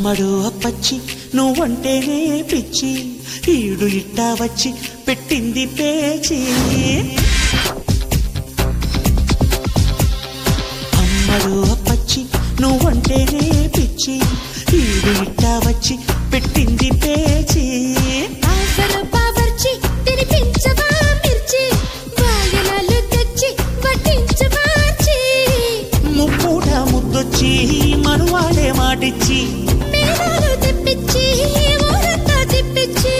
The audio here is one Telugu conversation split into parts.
అమ్మడు అప్పచ్చి నువ్వంటేనే పిచ్చి ఈడు ఇట్టా వచ్చి పెట్టింది పేచి అమ్మడు అప్పచ్చి నువ్వంటేనే పిచ్చి ఈడు ఇట్టా వచ్చి పెట్టింది పేచి ఆసర బావర్చి తినిపించవా మిర్చి వాయనాలు తెచ్చి వడ్డించవాచి ముప్పూట ముద్దొచ్చి మనువాడే మాటిచ్చి మేళాలు తెప్పించి ఊరంతా తిప్పించి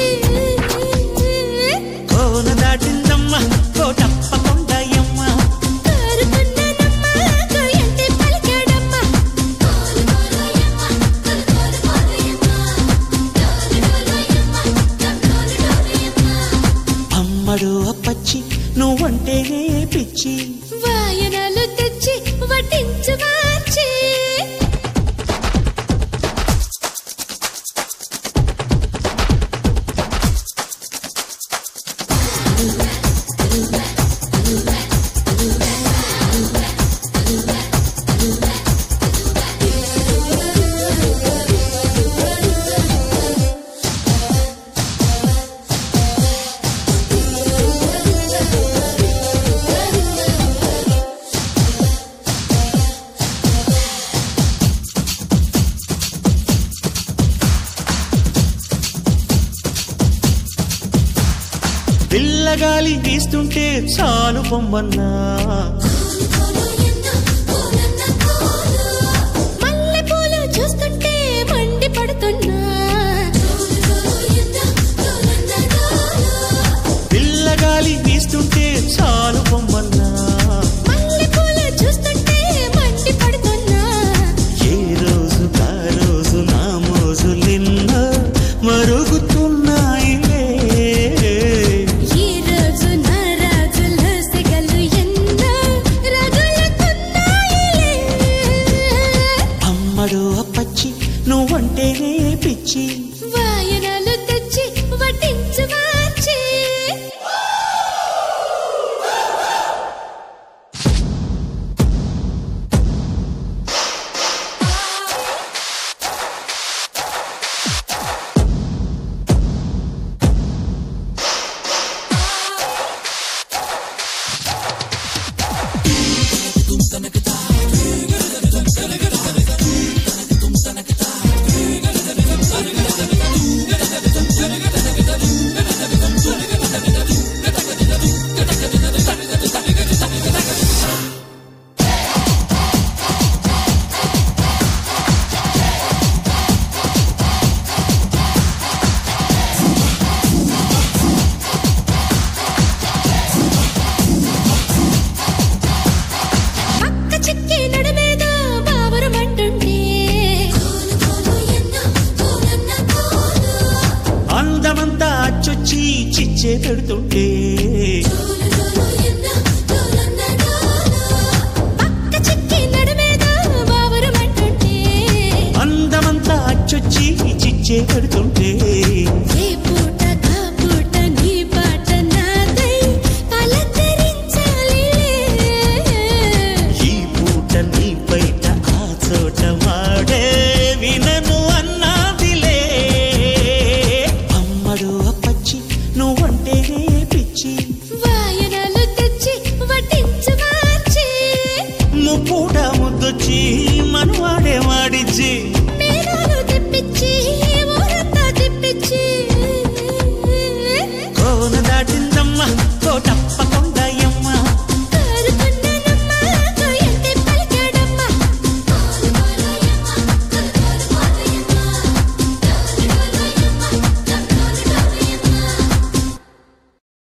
కోన దాటిందమ్మ కోటప్పకొండయమ్మ కోరుకున్నానమ్మా కోయంటే పలికాడమ్మా అమ్మడు అప్పచ్చి నువ్వంటేనే పిచ్చి వాయనాలు తెచ్చి వడ్డించవాచి పిల్లగాలి వీస్తుంటే చాలు పొమ్మన్నా మల్లెపూలు చూస్తుంటే మండి పడుతున్నా పిల్లగాలి